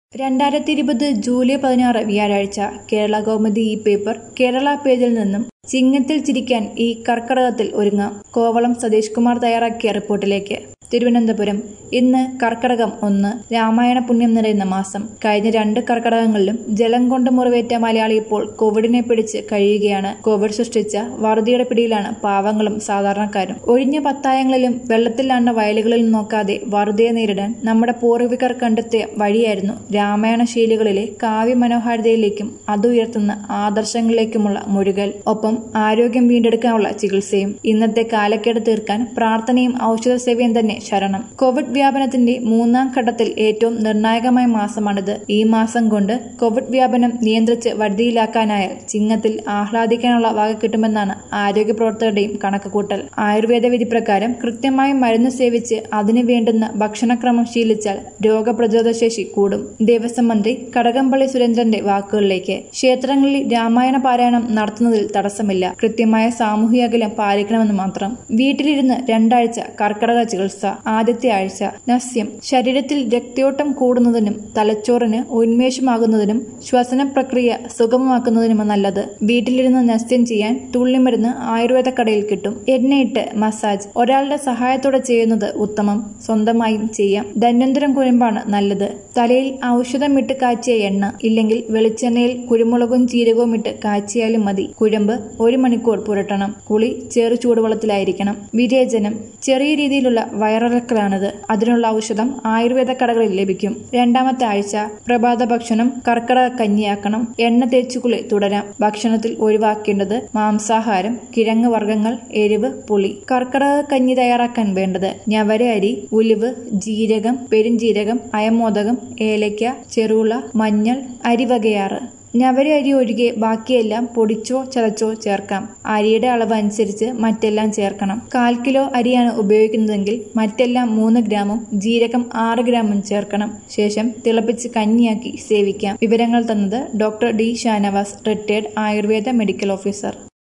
രണ്ടായിരത്തി ഇരുപത് ജൂലൈ പതിനാറ് വ്യാഴാഴ്ച കേരള കൗമുദി ഈ പേപ്പർ കേരള പേജിൽ നിന്നും ചിങ്ങത്തിൽ ചിരിക്കാൻ ഈ കർക്കടകത്തിൽ ഒരുങ്ങാം കോവളം സതീഷ് കുമാർ തയ്യാറാക്കിയ റിപ്പോർട്ടിലേക്ക് തിരുവനന്തപുരം ഇന്ന് കർക്കടകം ഒന്ന് രാമായണ പുണ്യം നിറയുന്ന മാസം കഴിഞ്ഞ രണ്ട് കർക്കടകങ്ങളിലും ജലം കൊണ്ട് മുറിവേറ്റ മലയാളി ഇപ്പോൾ കോവിഡിനെ പിടിച്ച് കഴിയുകയാണ് കോവിഡ് സൃഷ്ടിച്ച വറുതിയുടെ പിടിയിലാണ് പാവങ്ങളും സാധാരണക്കാരും ഒഴിഞ്ഞ പത്തായങ്ങളിലും വെള്ളത്തിലാണ്ട വയലുകളിൽ നോക്കാതെ വറുതിയെ നേരിടാൻ നമ്മുടെ പൂർവികർ കണ്ടെത്തിയ വഴിയായിരുന്നു രാമായണ ശൈലികളിലെ കാവ്യമനോഹാരിതയിലേക്കും അതുയർത്തുന്ന ആദർശങ്ങളിലേക്കുമുള്ള മുഴുകൽ ഒപ്പം ആരോഗ്യം വീണ്ടെടുക്കാനുള്ള ചികിത്സയും ഇന്നത്തെ കാലക്കേട് തീർക്കാൻ പ്രാർത്ഥനയും ഔഷധ സേവയും തന്നെ ശരണം കോവിഡ് വ്യാപനത്തിന്റെ മൂന്നാം ഘട്ടത്തിൽ ഏറ്റവും നിർണായകമായ മാസമാണിത് ഈ മാസം കൊണ്ട് കോവിഡ് വ്യാപനം നിയന്ത്രിച്ച് വരുതിയിലാക്കാനായാൽ ചിങ്ങത്തിൽ ആഹ്ലാദിക്കാനുള്ള വക കിട്ടുമെന്നാണ് ആരോഗ്യ പ്രവർത്തകരുടെയും കണക്കുകൂട്ടൽ ആയുർവേദ വിധി പ്രകാരം കൃത്യമായി മരുന്ന് സേവിച്ച് അതിനു വേണ്ടുന്ന ഭക്ഷണക്രമം ശീലിച്ചാൽ രോഗപ്രതിരോധ ശേഷി കൂടും ദേവസ്വം മന്ത്രി കടകംപള്ളി സുരേന്ദ്രന്റെ വാക്കുകളിലേക്ക് ക്ഷേത്രങ്ങളിൽ രാമായണ പാരായണം നടത്തുന്നതിൽ തടസ്സമില്ല കൃത്യമായ സാമൂഹിക അകലം പാലിക്കണമെന്ന് മാത്രം വീട്ടിലിരുന്ന് രണ്ടാഴ്ച കർക്കടക ചികിത്സ ആദ്യത്തെ ആഴ്ച നസ്യം ശരീരത്തിൽ രക്തയോട്ടം കൂടുന്നതിനും തലച്ചോറിന് ഉന്മേഷമാകുന്നതിനും ശ്വസന പ്രക്രിയ സുഗമമാക്കുന്നതിനും നല്ലത് വീട്ടിലിരുന്ന് നസ്യം ചെയ്യാൻ തുള്ളിമരുന്ന് ആയുർവേദ കടയിൽ കിട്ടും എണ്ണയിട്ട് മസാജ് ഒരാളുടെ സഹായത്തോടെ ചെയ്യുന്നത് ഉത്തമം സ്വന്തമായും ചെയ്യാം ധന്വന്തരം കുഴമ്പാണ് നല്ലത് തലയിൽ ഔഷധം ഇട്ട് കാച്ചിയ എണ്ണ ഇല്ലെങ്കിൽ വെളിച്ചെണ്ണയിൽ കുരുമുളകും ജീരകവും ഇട്ട് കാച്ചിയാലും മതി കുഴമ്പ് ഒരു മണിക്കൂർ പുരട്ടണം കുളി ചെറു ചൂടുവെള്ളത്തിലായിരിക്കണം വിരേചനം ചെറിയ രീതിയിലുള്ള വയറിളക്കലാണിത് അതിനുള്ള ഔഷധം ആയുർവേദ കടകളിൽ ലഭിക്കും രണ്ടാമത്തെ ആഴ്ച പ്രഭാത ഭക്ഷണം കർക്കടക കഞ്ഞിയാക്കണം എണ്ണ തേച്ചുകുളി തുടരാം ഭക്ഷണത്തിൽ ഒഴിവാക്കേണ്ടത് മാംസാഹാരം കിഴങ്ങ് വർഗ്ഗങ്ങൾ എരിവ് പുളി കർക്കടക കഞ്ഞി തയ്യാറാക്കാൻ വേണ്ടത് ഞവര അരി ഉലിവ് ജീരകം പെരുംജീരകം അയമോദകം ഏലയ്ക്ക ചെറുള മഞ്ഞൾ അരിവകയാറ് ഞവര അരി ഒഴികെ ബാക്കിയെല്ലാം പൊടിച്ചോ ചതച്ചോ ചേർക്കാം അരിയുടെ അളവ് അനുസരിച്ച് മറ്റെല്ലാം ചേർക്കണം കാൽ കിലോ അരിയാണ് ഉപയോഗിക്കുന്നതെങ്കിൽ മറ്റെല്ലാം മൂന്ന് ഗ്രാമും ജീരകം ആറ് ഗ്രാമും ചേർക്കണം ശേഷം തിളപ്പിച്ച് കഞ്ഞിയാക്കി സേവിക്കാം വിവരങ്ങൾ തന്നത് doctor D Shanavas retired Ayurveda medical officer